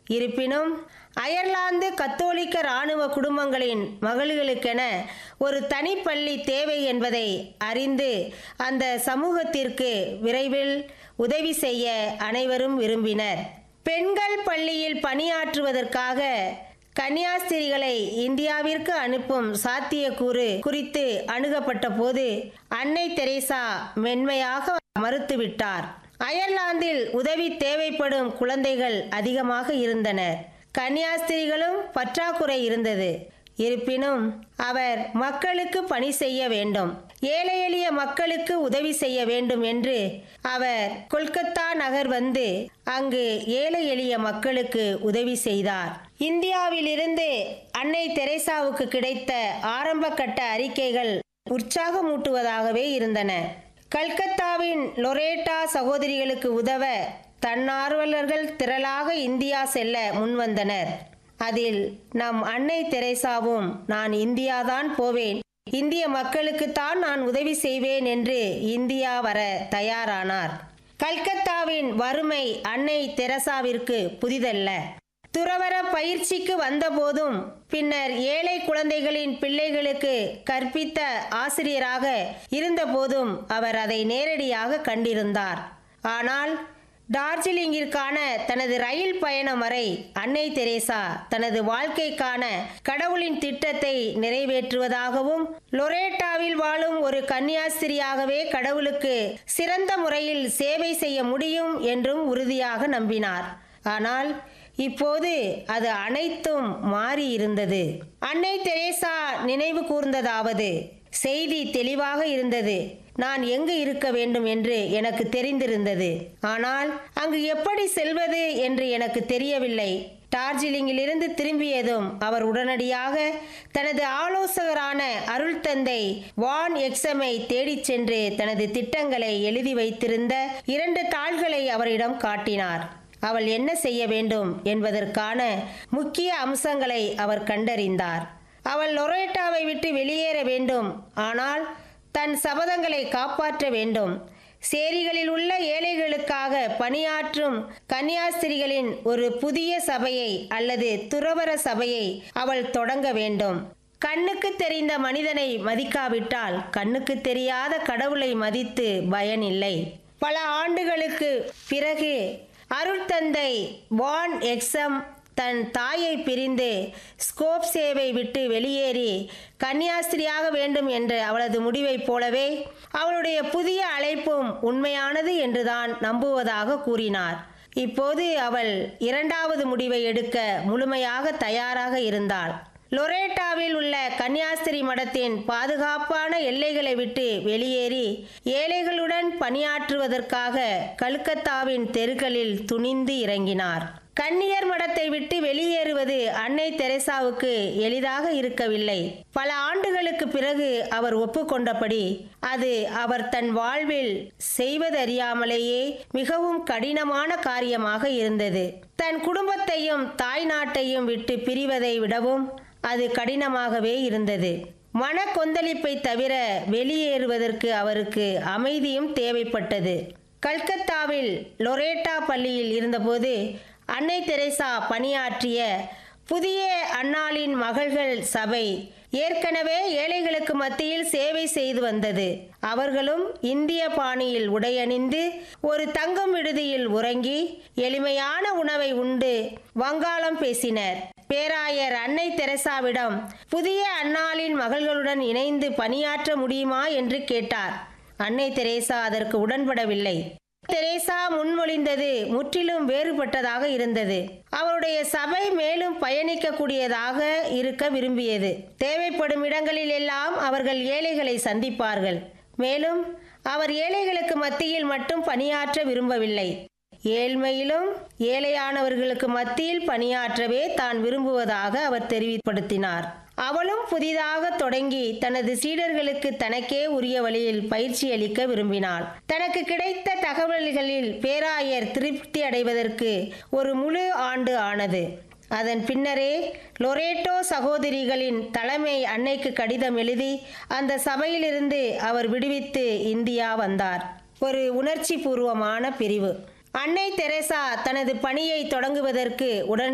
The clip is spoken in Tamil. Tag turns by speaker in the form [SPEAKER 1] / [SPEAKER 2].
[SPEAKER 1] இருப்பினும் அயர்லாந்து கத்தோலிக்க இராணுவ குடும்பங்களின் மகள்களுக்கென ஒரு தனிப்பள்ளி தேவை என்பதை அறிந்து அந்த சமூகத்திற்கு விரைவில் உதவி செய்ய அனைவரும் விரும்பினர் பெண்கள் பள்ளியில் பணியாற்றுவதற்காக கன்னியாஸ்திரிகளை இந்தியாவிற்கு அனுப்பும் சாத்தியக்கூறு குறித்து அணுகப்பட்ட போது அன்னை தெரேசா மென்மையாக மறுத்துவிட்டார் அயர்லாந்தில் உதவி தேவைப்படும் குழந்தைகள் அதிகமாக இருந்தனர் கன்னியாஸ்திரிகளும் பற்றாக்குறை இருந்தது இருப்பினும் அவர் மக்களுக்கு பணி செய்ய வேண்டும் ஏழை எளிய மக்களுக்கு உதவி செய்ய வேண்டும் என்று அவர் கொல்கத்தா நகர் வந்து அங்கு ஏழை எளிய மக்களுக்கு உதவி செய்தார் இந்தியாவிலிருந்து அன்னை தெரேசாவுக்கு கிடைத்த ஆரம்ப கட்ட அறிக்கைகள் உற்சாகமூட்டுவதாகவே இருந்தன கல்கத்தாவின் லொரேட்டா சகோதரிகளுக்கு உதவ தன்னார்வலர்கள் திரளாக இந்தியா செல்ல முன்வந்தனர் அதில் நம் அன்னை தெரேசாவும் நான் இந்தியாதான் போவேன் இந்திய மக்களுக்குத்தான் நான் உதவி செய்வேன் என்று இந்தியா வர தயாரானார் கல்கத்தாவின் வறுமை அன்னை தெரசாவிற்கு புதிதல்ல துறவர பயிற்சிக்கு வந்தபோதும் பின்னர் ஏழை குழந்தைகளின் பிள்ளைகளுக்கு கற்பித்த ஆசிரியராக இருந்தபோதும் அவர் அதை நேரடியாக கண்டிருந்தார் ஆனால் டார்ஜிலிங்கிற்கான தனது ரயில் பயணம் வரை அன்னை தெரேசா தனது வாழ்க்கைக்கான கடவுளின் திட்டத்தை நிறைவேற்றுவதாகவும் லொரேட்டாவில் வாழும் ஒரு கன்னியாஸ்திரியாகவே கடவுளுக்கு சிறந்த முறையில் சேவை செய்ய முடியும் என்றும் உறுதியாக நம்பினார் ஆனால் இப்போது அது அனைத்தும் மாறி இருந்தது அன்னை தெரேசா நினைவு கூர்ந்ததாவது செய்தி தெளிவாக இருந்தது நான் எங்கு இருக்க வேண்டும் என்று எனக்கு தெரிந்திருந்தது ஆனால் அங்கு எப்படி செல்வது என்று எனக்கு தெரியவில்லை டார்ஜிலிங்கிலிருந்து திரும்பியதும் அவர் உடனடியாக தனது ஆலோசகரான அருள் தந்தை வான் எக்ஸமை தேடிச் சென்று தனது திட்டங்களை எழுதி வைத்திருந்த இரண்டு தாள்களை அவரிடம் காட்டினார் அவள் என்ன செய்ய வேண்டும் என்பதற்கான முக்கிய அம்சங்களை அவர் கண்டறிந்தார் அவள் லொரேட்டாவை விட்டு வெளியேற வேண்டும் ஆனால் தன் சபதங்களை காப்பாற்ற வேண்டும் சேரிகளில் உள்ள ஏழைகளுக்காக பணியாற்றும் கன்னியாஸ்திரிகளின் ஒரு புதிய சபையை அல்லது துறவர சபையை அவள் தொடங்க வேண்டும் கண்ணுக்கு தெரிந்த மனிதனை மதிக்காவிட்டால் கண்ணுக்கு தெரியாத கடவுளை மதித்து பயனில்லை பல ஆண்டுகளுக்கு பிறகு அருட்தந்தை வான் எக்ஸம் தன் தாயை பிரிந்து ஸ்கோப் சேவை விட்டு வெளியேறி கன்னியாஸ்திரியாக வேண்டும் என்ற அவளது முடிவைப் போலவே அவளுடைய புதிய அழைப்பும் உண்மையானது என்றுதான் நம்புவதாக கூறினார் இப்போது அவள் இரண்டாவது முடிவை எடுக்க முழுமையாக தயாராக இருந்தாள் லொரேட்டாவில் உள்ள கன்னியாஸ்திரி மடத்தின் பாதுகாப்பான எல்லைகளை விட்டு வெளியேறி ஏழைகளுடன் பணியாற்றுவதற்காக கல்கத்தாவின் தெருக்களில் துணிந்து இறங்கினார் கன்னியர் மடத்தை விட்டு வெளியேறுவது அன்னை தெரேசாவுக்கு எளிதாக இருக்கவில்லை பல ஆண்டுகளுக்கு பிறகு அவர் ஒப்புக்கொண்டபடி அது அவர் தன் வாழ்வில் செய்வதறியாமலேயே மிகவும் கடினமான காரியமாக இருந்தது தன் குடும்பத்தையும் தாய் நாட்டையும் விட்டு பிரிவதை விடவும் அது கடினமாகவே இருந்தது மன கொந்தளிப்பை தவிர வெளியேறுவதற்கு அவருக்கு அமைதியும் தேவைப்பட்டது கல்கத்தாவில் லொரேட்டா பள்ளியில் இருந்தபோது அன்னை தெரேசா பணியாற்றிய புதிய அன்னாளின் மகள்கள் சபை ஏற்கனவே ஏழைகளுக்கு மத்தியில் சேவை செய்து வந்தது அவர்களும் இந்திய பாணியில் உடையணிந்து ஒரு தங்கும் விடுதியில் உறங்கி எளிமையான உணவை உண்டு வங்காளம் பேசினர் பேராயர் அன்னை தெரசாவிடம் புதிய அன்னாளின் மகள்களுடன் இணைந்து பணியாற்ற முடியுமா என்று கேட்டார் அன்னை தெரேசா அதற்கு உடன்படவில்லை தெரேசா முன்மொழிந்தது முற்றிலும் வேறுபட்டதாக இருந்தது அவருடைய சபை மேலும் பயணிக்கக்கூடியதாக இருக்க விரும்பியது தேவைப்படும் இடங்களில் எல்லாம் அவர்கள் ஏழைகளை சந்திப்பார்கள் மேலும் அவர் ஏழைகளுக்கு மத்தியில் மட்டும் பணியாற்ற விரும்பவில்லை ஏழ்மையிலும் ஏழையானவர்களுக்கு மத்தியில் பணியாற்றவே தான் விரும்புவதாக அவர் தெரிவிப்படுத்தினார் அவளும் புதிதாக தொடங்கி தனது சீடர்களுக்கு தனக்கே உரிய வழியில் பயிற்சி அளிக்க விரும்பினாள் தனக்கு கிடைத்த தகவல்களில் பேராயர் திருப்தி அடைவதற்கு ஒரு முழு ஆண்டு ஆனது அதன் பின்னரே லொரேட்டோ சகோதரிகளின் தலைமை அன்னைக்கு கடிதம் எழுதி அந்த சபையிலிருந்து அவர் விடுவித்து இந்தியா வந்தார் ஒரு உணர்ச்சி பூர்வமான பிரிவு அன்னை தெரேசா தனது பணியை தொடங்குவதற்கு உடன்